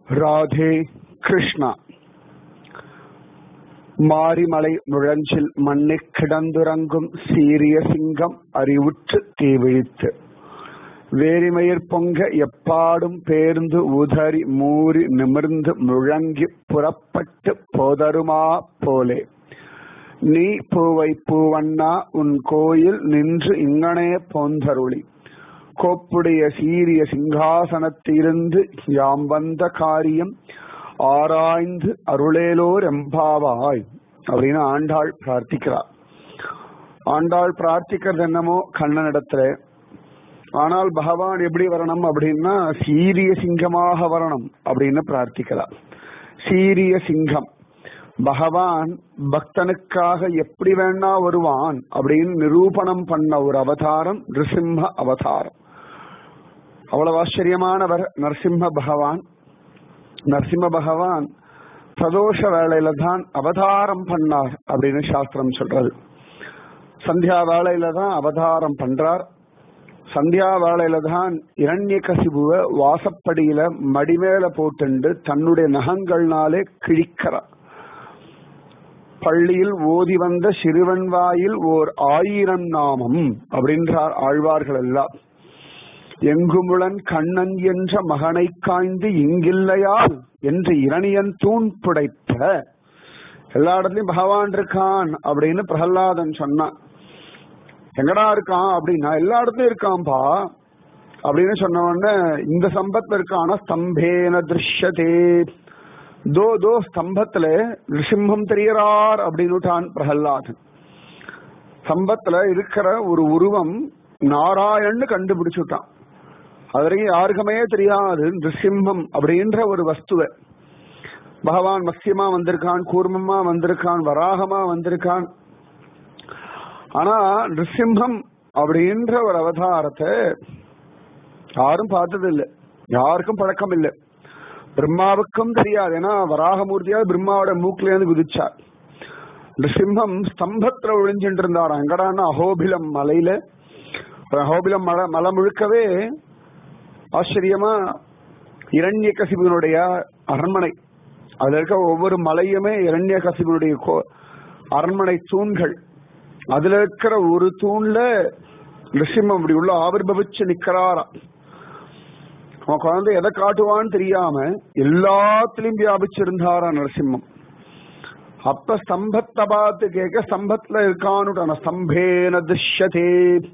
ராதே கிருஷ்ணா மாரிமலை முழஞ்சில் மண்ணை கிடந்துறங்கும் சீரிய சிங்கம் அறிவுற்று தீவிழித்து வேரிமயிர் பொங்க எப்பாடும் பேர்ந்து உதறி மூறி நிமிர்ந்து முழங்கி புறப்பட்டு போதருமா போலே நீ பூவை பூவண்ணா உன் கோயில் நின்று இங்கனே போந்தருளி கோப்புடைய சீரிய சிங்காசனத்திலிருந்து யாம் வந்த காரியம் ஆராய்ந்து அருளேலோர் எம்பாவாய் அப்படின்னு ஆண்டாள் பிரார்த்திக்கிறார் ஆண்டாள் பிரார்த்திக்கிறது என்னமோ கண்ணனிடத்துல ஆனால் பகவான் எப்படி வரணும் அப்படின்னா சீரிய சிங்கமாக வரணும் அப்படின்னு பிரார்த்திக்கிறார் சீரிய சிங்கம் பகவான் பக்தனுக்காக எப்படி வேணா வருவான் அப்படின்னு நிரூபணம் பண்ண ஒரு அவதாரம் நிருசிம்ம அவதாரம் அவ்வளவு ஆச்சரியமானவர் நரசிம்ம பகவான் நரசிம்ம பகவான் பிரதோஷ வேளையில தான் அவதாரம் பண்ணார் அப்படின்னு சாஸ்திரம் சொல்றது சந்தியா வேளையில தான் அவதாரம் பண்றார் சந்தியா வேளையில தான் இரண்ய கசிபுவ வாசப்படியில மடிமேல போட்டுண்டு தன்னுடைய நகங்கள்னாலே கிழிக்கிறார் பள்ளியில் ஓதி வந்த சிறுவன் வாயில் ஓர் ஆயிரம் நாமம் அப்படின்றார் ஆழ்வார்கள் எல்லாம் எங்குமுளன் கண்ணன் என்ற மகனை காய்ந்து இங்கில்லையால் என்று இரணியன் தூண் புடைத்த எல்லா இடத்துலயும் பகவான் இருக்கான் அப்படின்னு பிரகலாதன் சொன்னான் எங்கடா இருக்கான் அப்படின்னா எல்லா இடத்துலயும் இருக்கான்பா அப்படின்னு சொன்ன உடனே இந்த சம்பத்துல இருக்கான ஸ்தம்பேன திருஷ்யதே தோ தோ ஸ்தம்பத்துல நிருசிம்மம் தெரியறார் அப்படின்னுட்டான் பிரகல்லாதன் ஸ்தம்பத்துல இருக்கிற ஒரு உருவம் நாராயண் கண்டுபிடிச்சுட்டான் அது வரைக்கும் யாருக்குமே தெரியாது நிருசிம்மம் அப்படின்ற ஒரு வஸ்துவ பகவான் மத்தியமா வந்திருக்கான் கூர்மமா வந்திருக்கான் வராகமா வந்திருக்கான் ஆனா நிருசிம்மம் அப்படின்ற ஒரு அவதாரத்தை யாரும் பார்த்தது இல்லை யாருக்கும் பழக்கம் இல்லை பிரம்மாவுக்கும் தெரியாது ஏன்னா வராகமூர்த்தியாவது பிரம்மாவோட மூக்குல இருந்து குதிச்சார் நிருசிம்மம் ஸ்தம்பத்துல ஒழிஞ்சுட்டு இருந்தார் அங்கடான அகோபிலம் மலையில அகோபிலம் மலை மலை முழுக்கவே ஆச்சரியமா இரண்ய கசிபனுடைய அரண்மனை அதுல இருக்க ஒவ்வொரு மலையுமே இரண்ய கசிபனுடைய அரண்மனை தூண்கள் அதுல இருக்கிற ஒரு தூண்ல நிருசிம்மம் அப்படி உள்ள ஆவிர்பவிச்சு நிக்கிறாரா அவன் குழந்தை எதை காட்டுவான்னு தெரியாம எல்லாத்திலையும் வியாபிச்சிருந்தாரா நரசிம்மம் அப்ப ஸ்தம்பத்தை பார்த்து கேட்க ஸ்தம்பத்துல இருக்கான்னு ஸ்தம்பேன திருஷ்யதே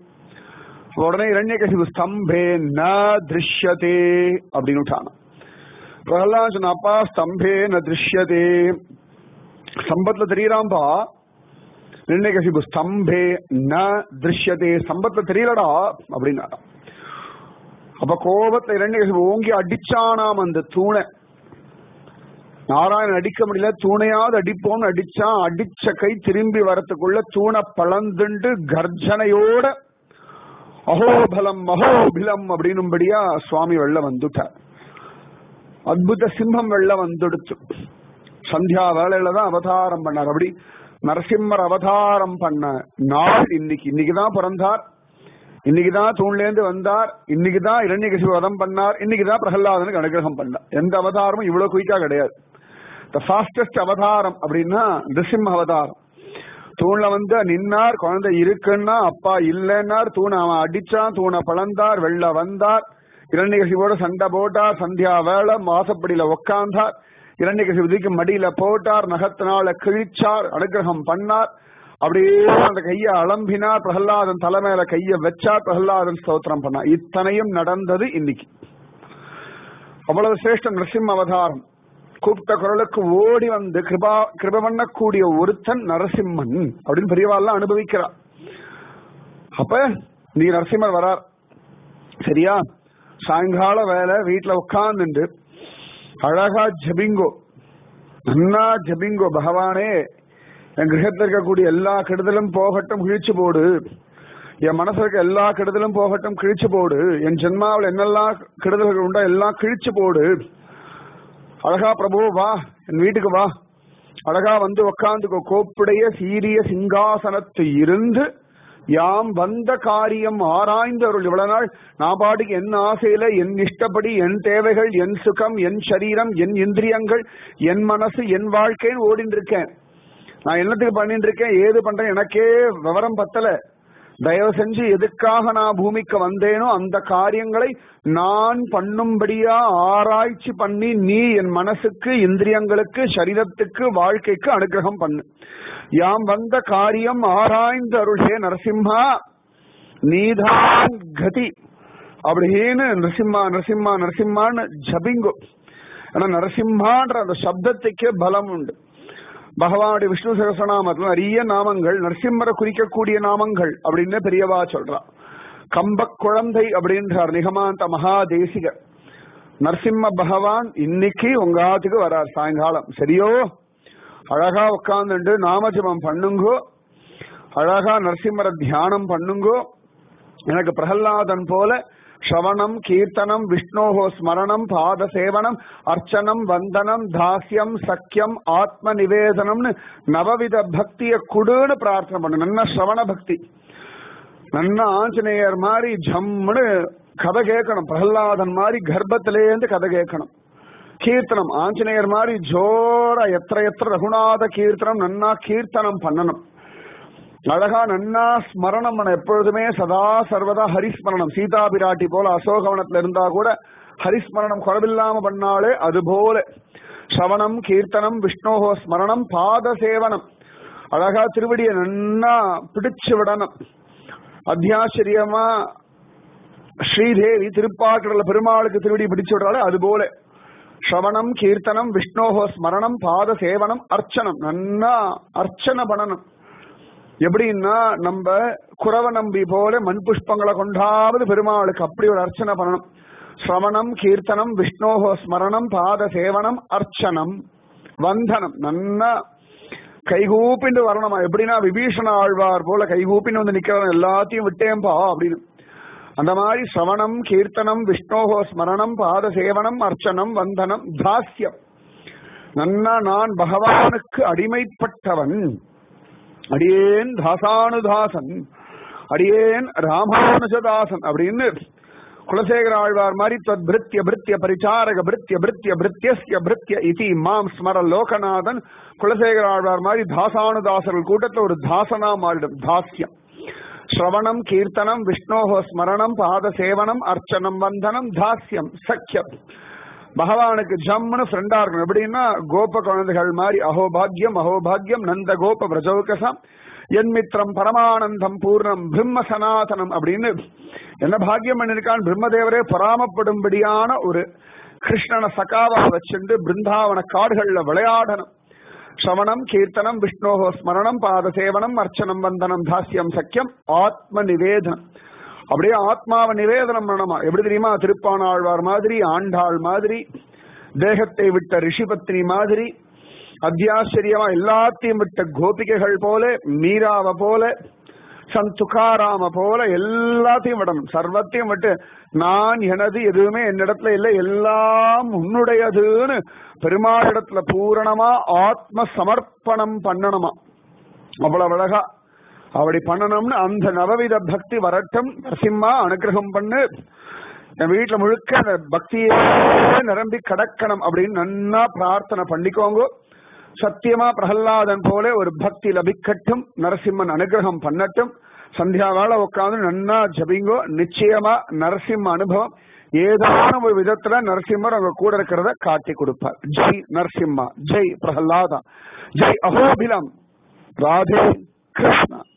உடனே இரண்ய கசிவு ஸ்தம்பே ந திருஷ்யதே அப்படின்னு பிரகலாத் சொன்ன அப்பா ஸ்தம்பே ந திருஷ்யதே ஸ்தம்பத்துல தெரியறாம்பா இரண்ய கசிபு ஸ்தம்பே ந திருஷ்யதே ஸ்தம்பத்துல தெரியலடா அப்படின்னா அப்ப கோபத்தை இரண்டு ஓங்கி அடிச்சானாம் அந்த தூணை நாராயணன் அடிக்க முடியல தூணையாவது அடிப்போம்னு அடிச்சான் அடிச்ச கை திரும்பி வரத்துக்குள்ள தூணை பழந்துண்டு கர்ஜனையோட அஹோபலம் அஹோபிலம் அப்படின்னும்படியா சுவாமி வெள்ள வந்துட்டார் அத்புத சிம்மம் வெள்ள வந்துடுச்சு சந்தியா வேலையில தான் அவதாரம் பண்ணார் அப்படி நரசிம்மர் அவதாரம் பண்ண நாள் இன்னைக்கு இன்னைக்குதான் பிறந்தார் இன்னைக்குதான் தூண்லேருந்து வந்தார் இன்னைக்குதான் இரண்யகசிபு வதம் பண்ணார் இன்னைக்குதான் பிரகலாதனுக்கு அனுகிரகம் பண்ணார் எந்த அவதாரமும் இவ்வளவு குயிக்கா கிடையாது த ஃபாஸ்டஸ்ட் அவதாரம் அப்படின்னா நிருசிம்ம அவதாரம் தூண்ல வந்து நின்னார் குழந்தை இருக்குன்னா அப்பா இல்லைன்னார் தூணை அவன் அடிச்சான் தூணை பழந்தார் வெள்ள வந்தார் இரண்யகசிபோட சண்டை போட்டார் சந்தியா வேலை மாசப்படியில உக்காந்தார் இரண்யகசிபதிக்கு மடியில போட்டார் நகத்தினால கிழிச்சார் அனுகிரகம் பண்ணார் அப்படியே அந்த கைய அலம்பினார் பிரகலாதன் தலைமையில கைய வச்சார் பிரகலாதன் ஸ்தோத்திரம் பண்ணார் இத்தனையும் நடந்தது இன்னைக்கு அவ்வளவு சிரேஷ்ட நரசிம்ம அவதாரம் கூப்பிட்ட குரலுக்கு ஓடி வந்து கிருபா கிருப பண்ணக்கூடிய ஒருத்தன் நரசிம்மன் அப்படின்னு பெரியவாள்லாம் அனுபவிக்கிறார் அப்ப நீ நரசிம்மர் வரார் சரியா சாயங்கால வேலை வீட்டுல உட்கார்ந்துட்டு அழகா ஜபிங்கோ நன்னா ஜபிங்கோ பகவானே என் கிரகத்தில் இருக்கக்கூடிய எல்லா கெடுதலும் போகட்டும் கிழிச்சு போடு என் மனசுல இருக்க எல்லா கெடுதலும் போகட்டும் கிழிச்சு போடு என் ஜென்மாவில் என்னெல்லாம் கெடுதல்கள் உண்டோ எல்லாம் கிழிச்சு போடு அழகா பிரபு வா என் வீட்டுக்கு வா அழகா வந்து உக்காந்துக்கோ கோப்புடைய சீரிய சிங்காசனத்து இருந்து யாம் வந்த காரியம் ஆராய்ந்து அருள் இவ்வளவு நாள் நான் பாட்டுக்கு என் ஆசையில என் இஷ்டப்படி என் தேவைகள் என் சுகம் என் சரீரம் என் இந்திரியங்கள் என் மனசு என் வாழ்க்கைன்னு ஓடிட்டு இருக்கேன் நான் என்னத்துக்கு பண்ணிட்டு இருக்கேன் ஏது பண்றேன் எனக்கே விவரம் பத்தல தயவு செஞ்சு எதுக்காக நான் பூமிக்கு வந்தேனோ அந்த காரியங்களை நான் பண்ணும்படியா ஆராய்ச்சி பண்ணி நீ என் மனசுக்கு இந்திரியங்களுக்கு சரீரத்துக்கு வாழ்க்கைக்கு அனுகிரகம் பண்ணு யாம் வந்த காரியம் ஆராய்ந்து அருள்ஹே நரசிம்மா நீதான் கதி அப்படின்னு நரசிம்மா நரசிம்மா நரசிம்மான்னு ஜபிங்கோ ஆனா நரசிம்மான்ற அந்த சப்தத்துக்கே பலம் உண்டு பகவானுடைய விஷ்ணு சகசநாமத்துல நிறைய நாமங்கள் நரசிம்மரை குறிக்கக்கூடிய நாமங்கள் அப்படின்னு பெரியவா சொல்றா கம்ப குழந்தை அப்படின்றார் நிகமாந்த மகாதேசிகர் நரசிம்ம பகவான் இன்னைக்கு உங்க ஆத்துக்கு வரார் சாயங்காலம் சரியோ அழகா உட்கார்ந்துட்டு நாமஜபம் பண்ணுங்கோ அழகா நரசிம்மரை தியானம் பண்ணுங்கோ எனக்கு பிரகல்லாதன் போல ஸ்ரவணம் கீர்த்தனம் விஷ்ணோஹோ ஸ்மரணம் பாத சேவனம் அர்ச்சனம் வந்தனம் தாஸ்யம் சக்கியம் ஆத்ம நிவேதனம்னு நவவித பக்திய குடுன்னு பிரார்த்தனை பண்ணு நல்ல ஸ்ரவண பக்தி நல்ல ஆஞ்சநேயர் மாதிரி ஜம்முன்னு கதை கேட்கணும் பிரகல்லாதன் மாதிரி கர்ப்பத்திலேருந்து கதை கேட்கணும் கீர்த்தனம் ஆஞ்சநேயர் மாதிரி ஜோரா எத்திர எத்திர ரகுநாத கீர்த்தனம் நன்னா கீர்த்தனம் பண்ணணும் அழகா நன்னா ஸ்மரணம் பண்ண எப்பொழுதுமே சதா சர்வதா ஹரிஸ்மரணம் சீதா பிராட்டி போல அசோகவனத்துல இருந்தா கூட ஹரிஸ்மரணம் குறவில்லாம பண்ணாலே அது போல சவணம் கீர்த்தனம் விஷ்ணோகோ ஸ்மரணம் பாத சேவனம் அழகா திருவடியை நன்னா பிடிச்சு விடணும் அத்தியாச்சரியமா ஸ்ரீதேவி திருப்பாக்கடல பெருமாளுக்கு திருவடி பிடிச்சு விடுறாரு அது போல ஸ்ரவணம் கீர்த்தனம் விஷ்ணோகோ ஸ்மரணம் பாத சேவனம் அர்ச்சனம் நன்னா அர்ச்சனை பண்ணணும் எப்படின்னா நம்ம குறவ நம்பி போல மண் புஷ்பங்களை கொண்டாவது பெருமாளுக்கு அப்படி ஒரு அர்ச்சனை பண்ணணும் ஸ்ரவணம் கீர்த்தனம் விஷ்ணோகோ ஸ்மரணம் பாத சேவனம் அர்ச்சனம் வந்தனம் நன்னா கைகூப்பிண்டு வரணுமா எப்படின்னா விபீஷண ஆழ்வார் போல கைகூப்பின்னு வந்து நிக்கிறவன் எல்லாத்தையும் விட்டேன்பா அப்படின்னு அந்த மாதிரி ஸ்ரவணம் கீர்த்தனம் விஷ்ணோகோ ஸ்மரணம் பாத சேவனம் அர்ச்சனம் வந்தனம் தாஸ்யம் நன்னா நான் பகவானுக்கு அடிமைப்பட்டவன் அடியேன் தாசானுதாசன் அடியேன் ராமானுஜதாசன் அப்படின்னு குலசேகர ஆழ்வார் மாதிரி தத் பிருத்திய பிருத்திய பரிச்சாரக பிருத்திய பிருத்திய பிருத்தியஸ்ய பிருத்திய இதி மாம் ஸ்மர லோகநாதன் குலசேகர ஆழ்வார் மாதிரி தாசானுதாசர்கள் கூட்டத்துல ஒரு தாசனா மாறிடும் தாஸ்யம் ஸ்ரவணம் கீர்த்தனம் விஷ்ணோஹோ ஸ்மரணம் பாத சேவனம் அர்ச்சனம் வந்தனம் தாஸ்யம் சக்கியம் பகவானுக்கு ஜம்முன்னு ஃப்ரெண்டா இருக்கணும் எப்படின்னா கோப குழந்தைகள் மாதிரி அஹோபாகியம் அஹோபாகியம் நந்த கோப பிரஜோகசம் என் மித்திரம் பரமானந்தம் பூர்ணம் பிரம்ம சனாதனம் அப்படின்னு என்ன பாக்கியம் பண்ணிருக்கான் பிரம்மதேவரே பொறாமப்படும்படியான ஒரு கிருஷ்ணனை சகாவா வச்சுண்டு பிருந்தாவன காடுகள்ல விளையாடணும் ஸ்ரவணம் கீர்த்தனம் விஷ்ணோகோ ஸ்மரணம் பாத சேவனம் அர்ச்சனம் வந்தனம் தாஸ்யம் சக்கியம் ஆத்ம நிவேதனம் அப்படியே ஆத்மாவை நிவேதனம் பண்ணணுமா எப்படி தெரியுமா திருப்பானாழ்வார் மாதிரி ஆண்டாள் மாதிரி தேகத்தை விட்ட ரிஷிபத்னி மாதிரி அத்தியாச்சரியமா எல்லாத்தையும் விட்ட கோபிகைகள் போல மீராவ போல சந்த் துகாராம போல எல்லாத்தையும் விடணும் சர்வத்தையும் விட்டு நான் எனது எதுவுமே என்னிடத்துல இல்லை எல்லாம் உன்னுடையதுன்னு பெருமாளிடத்துல பூரணமா ஆத்ம சமர்ப்பணம் பண்ணணுமா அவ்வளவு அழகா அப்படி பண்ணணும்னு அந்த நவவித பக்தி வரட்டும் நரசிம்மா அனுகிரகம் பண்ணு என் வீட்டுல முழுக்க அந்த பக்தியே நிரம்பி கடக்கணும் அப்படின்னு நன்னா பிரார்த்தனை பண்ணிக்கோங்க சத்தியமா பிரகல்லாதன் போல ஒரு பக்தி லபிக்கட்டும் நரசிம்மன் அனுகிரகம் பண்ணட்டும் சந்தியா வேலை உட்காந்து நன்னா ஜபிங்கோ நிச்சயமா நரசிம்ம அனுபவம் ஏதான ஒரு விதத்துல நரசிம்மர் அவங்க கூட இருக்கிறத காட்டி கொடுப்பார் ஜெய் நரசிம்மா ஜெய் பிரகலாதா ஜெய் அகோபிலம் ராதே கிருஷ்ணா